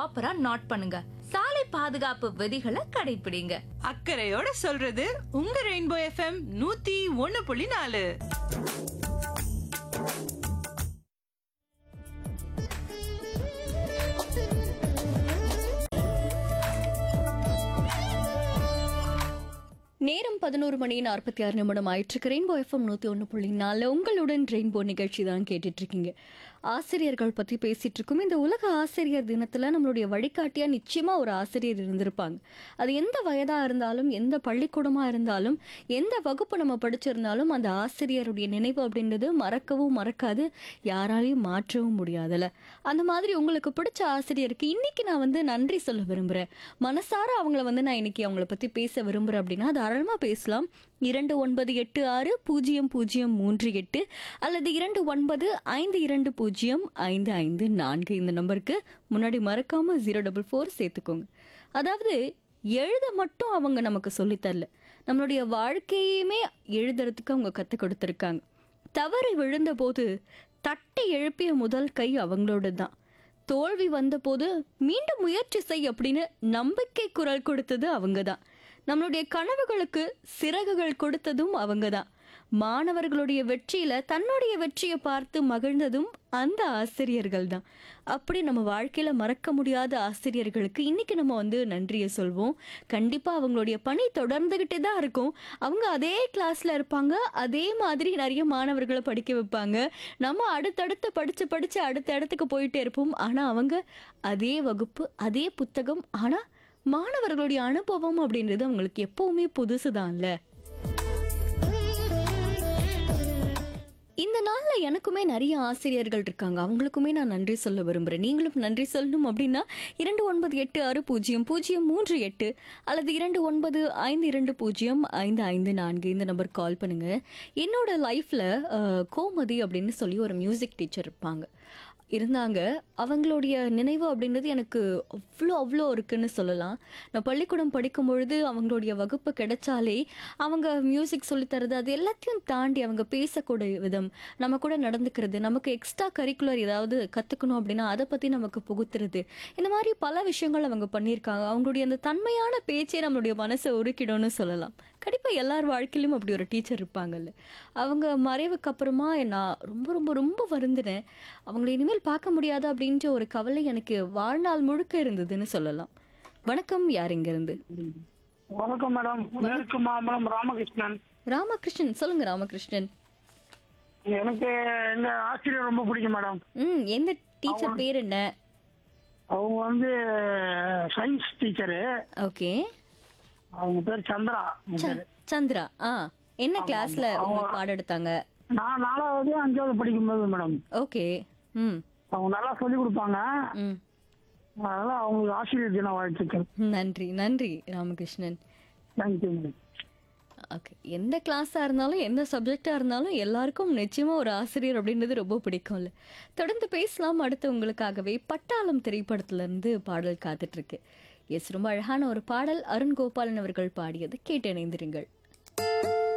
ப்ராப்பரா நோட் பண்ணுங்க சாலை பாதுகாப்பு விதிகளை கடைபிடிங்க அக்கறையோட சொல்றது உங்க ரெயின்போ எஃப்எம் நூத்தி ஒன்னு புள்ளி நாலு நேரம் பதினோரு மணி நாற்பத்தி ஆறு நிமிடம் ஆயிட்டு ரெயின்போ எஃப்எம் நூற்றி ஒன்று புள்ளி நாலு உங்களுடன் ரெயின்போ நிகழ்ச்சி தான் கேட்டுட்டு இருக்கீங்க ஆசிரியர்கள் பற்றி பேசிட்டு இருக்கோம் இந்த உலக ஆசிரியர் தினத்தில் நம்மளுடைய வழிகாட்டியாக நிச்சயமாக ஒரு ஆசிரியர் இருந்திருப்பாங்க அது எந்த வயதாக இருந்தாலும் எந்த பள்ளிக்கூடமாக இருந்தாலும் எந்த வகுப்பு நம்ம படிச்சிருந்தாலும் அந்த ஆசிரியருடைய நினைவு அப்படின்றது மறக்கவும் மறக்காது யாராலையும் மாற்றவும் முடியாதுல்ல அந்த மாதிரி உங்களுக்கு பிடிச்ச ஆசிரியருக்கு இன்னைக்கு நான் வந்து நன்றி சொல்ல விரும்புகிறேன் மனசார அவங்கள வந்து நான் இன்னைக்கு அவங்கள பற்றி பேச விரும்புகிறேன் அப்படின்னா தாராளமாக பேசலாம் இரண்டு ஒன்பது எட்டு ஆறு பூஜ்ஜியம் பூஜ்ஜியம் மூன்று எட்டு அல்லது இரண்டு ஒன்பது ஐந்து இரண்டு பூஜ்ஜியம் ஐந்து ஐந்து நான்கு இந்த நம்பருக்கு முன்னாடி மறக்காம ஜீரோ டபுள் ஃபோர் சேர்த்துக்கோங்க அதாவது எழுத மட்டும் அவங்க நமக்கு சொல்லித்தரல நம்மளுடைய வாழ்க்கையுமே எழுதுறதுக்கு அவங்க கற்றுக் கொடுத்துருக்காங்க தவறு விழுந்தபோது தட்டி எழுப்பிய முதல் கை அவங்களோட தான் தோல்வி வந்தபோது மீண்டும் முயற்சி செய் அப்படின்னு நம்பிக்கை குரல் கொடுத்தது அவங்க தான் நம்மளுடைய கனவுகளுக்கு சிறகுகள் கொடுத்ததும் அவங்க தான் மாணவர்களுடைய வெற்றியில தன்னுடைய வெற்றியை பார்த்து மகிழ்ந்ததும் அந்த ஆசிரியர்கள் தான் அப்படி நம்ம வாழ்க்கையில மறக்க முடியாத ஆசிரியர்களுக்கு இன்னைக்கு நம்ம வந்து நன்றியை சொல்வோம் கண்டிப்பா அவங்களுடைய பணி தொடர்ந்துகிட்டே தான் இருக்கும் அவங்க அதே கிளாஸ்ல இருப்பாங்க அதே மாதிரி நிறைய மாணவர்களை படிக்க வைப்பாங்க நம்ம அடுத்தடுத்து படிச்சு படிச்சு அடுத்த இடத்துக்கு போயிட்டே இருப்போம் ஆனா அவங்க அதே வகுப்பு அதே புத்தகம் ஆனா மாணவர்களுடைய அனுபவம் அப்படின்றது அவங்களுக்கு எப்பவுமே புதுசுதான்ல இந்த நாள்ல எனக்குமே நிறைய ஆசிரியர்கள் இருக்காங்க அவங்களுக்குமே நான் நன்றி சொல்ல விரும்புறேன் நீங்களும் நன்றி சொல்லணும் அப்படின்னா இரண்டு ஒன்பது எட்டு ஆறு பூஜ்ஜியம் பூஜ்ஜியம் மூன்று எட்டு அல்லது இரண்டு ஒன்பது ஐந்து இரண்டு பூஜ்ஜியம் ஐந்து ஐந்து நான்கு இந்த நம்பர் கால் பண்ணுங்க என்னோட லைஃப்ல கோமதி அப்படின்னு சொல்லி ஒரு மியூசிக் டீச்சர் இருப்பாங்க இருந்தாங்க அவங்களுடைய நினைவு அப்படின்றது எனக்கு அவ்வளோ அவ்வளோ இருக்குன்னு சொல்லலாம் நான் பள்ளிக்கூடம் படிக்கும் பொழுது அவங்களுடைய வகுப்பு கிடைச்சாலே அவங்க மியூசிக் சொல்லித்தரது அது எல்லாத்தையும் தாண்டி அவங்க பேசக்கூடிய விதம் நம்ம கூட நடந்துக்கிறது நமக்கு எக்ஸ்ட்ரா கரிக்குலர் ஏதாவது கற்றுக்கணும் அப்படின்னா அதை பற்றி நமக்கு புகுத்துறது இந்த மாதிரி பல விஷயங்கள் அவங்க பண்ணியிருக்காங்க அவங்களுடைய அந்த தன்மையான பேச்சே நம்மளுடைய மனசை உருக்கிடும்னு சொல்லலாம் கண்டிப்பாக எல்லார் வாழ்க்கையிலும் அப்படி ஒரு டீச்சர் இருப்பாங்கல்ல அவங்க மறைவுக்கு அப்புறமா நான் ரொம்ப ரொம்ப ரொம்ப வருந்தினேன் அவங்கள இனிமேல் பார்க்க முடியாது அப்படின்ற ஒரு கவலை எனக்கு வாழ்நாள் முழுக்க இருந்ததுன்னு சொல்லலாம் வணக்கம் யார் இருந்து வணக்கம் மேடம் மேற்கு மாம்பலம் ராமகிருஷ்ணன் ராமகிருஷ்ணன் சொல்லுங்க ராமகிருஷ்ணன் எனக்கு இந்த ஆசிரியர் ரொம்ப பிடிக்கும் மேடம் ம் எந்த டீச்சர் பேர் என்ன அவங்க வந்து சயின்ஸ் டீச்சரு ஓகே அவங்க பேர் சந்திரா அவங்க பேரு. சந்திரா ஆ என்ன கிளாஸ்ல உங்க பாடம் எடுத்தாங்க நான் நாலாவது அஞ்சாவது படிக்கும்போது மேடம் ஓகே ம் அவங்க நல்லா சொல்லி கொடுப்பாங்க ம் அதனால அவங்களுக்கு ஆசிரியர் தின வாழ்த்துக்கள் நன்றி நன்றி ராமகிருஷ்ணன் தேங்க்யூ மேடம் ஓகே எந்த கிளாஸாக இருந்தாலும் எந்த சப்ஜெக்டாக இருந்தாலும் எல்லாருக்கும் நிச்சயமாக ஒரு ஆசிரியர் அப்படின்றது ரொம்ப பிடிக்கும்ல தொடர்ந்து பேசலாம் அடுத்து உங்களுக்காகவே பட்டாளம் திரைப்படத்திலிருந்து பாடல் காத்துட்ருக்கு எஸ் ரொம்ப அழகான ஒரு பாடல் அருண் கோபாலன் அவர்கள் பாடியது கேட்டு இணைந்திருங்கள்